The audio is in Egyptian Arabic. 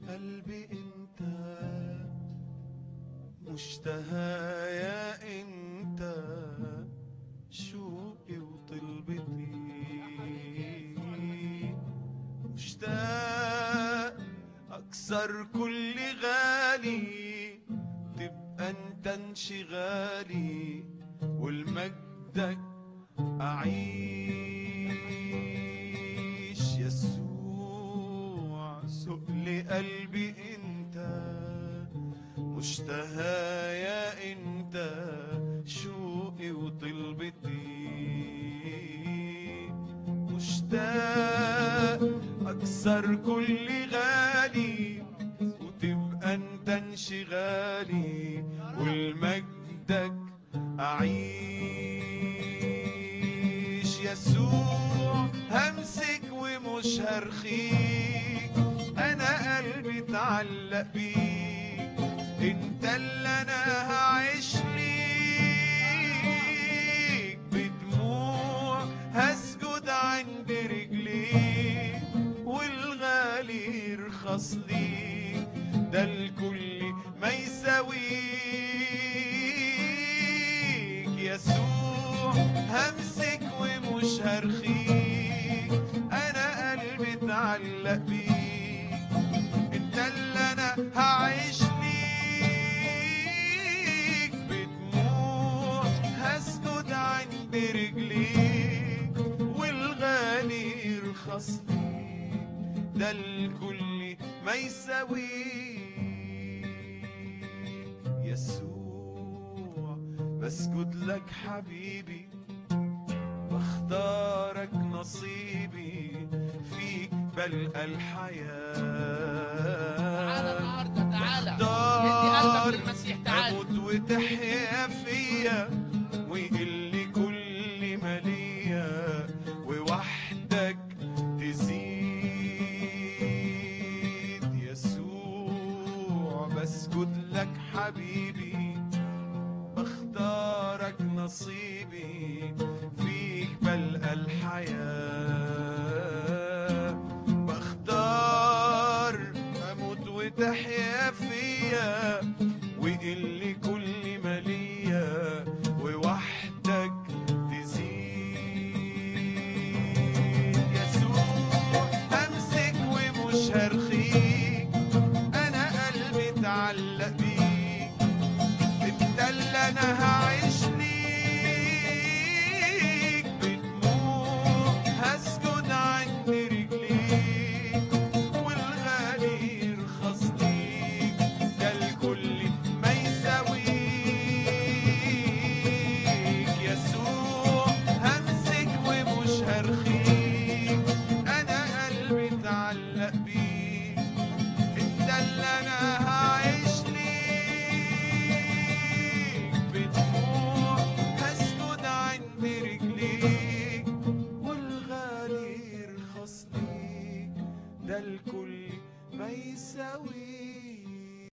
قلبي انت مشتهى يا انت شوقي وطلبتي مشتاق اكسر كل غالي تبقى انت انشغالي والمجدك اعيش يسوع سوق لقلبي انت مشتهى يا انت شوقي وطلبتي مشتاق اكسر كل غالي وتبقى انت انشغالي والمجدك اعيش يسوع همسك ومش هرخيك انا قلبي اتعلق بيك انت اللي انا هعيش ليك بدموع هسجد عند رجليك والغالي يرخص ليك ده الكل ما يساويك يسوع همسك ومش هرخيك انا قلبي اتعلق بيك انت اللي انا هعيش ليك بدموع هسجد عند رجليك والغالي يرخص ليك ده الكل ما يساويك يسوع بسجد لك حبيبي بختارك نصيبي فيك بلقى الحياة تعالى النهارده تعالى ادي اختار قلبك للمسيح تعالى اموت وتحيا فيا ويقل كل ما ليا ووحدك تزيد يسوع بسجد لك حبيبي بختارك نصيبي فيك بلقى الحياة بختار أموت وتحيا فيا ويقل كل ما ليا ووحدك تزيد يسوع أمسك ومش هرخيك أنا قلبي اتعلق بيك انت اللي انا هعيش ليك بدموع هسجد عند رجليك والغالي يرخص ليك ده الكل ما يساويك يسوع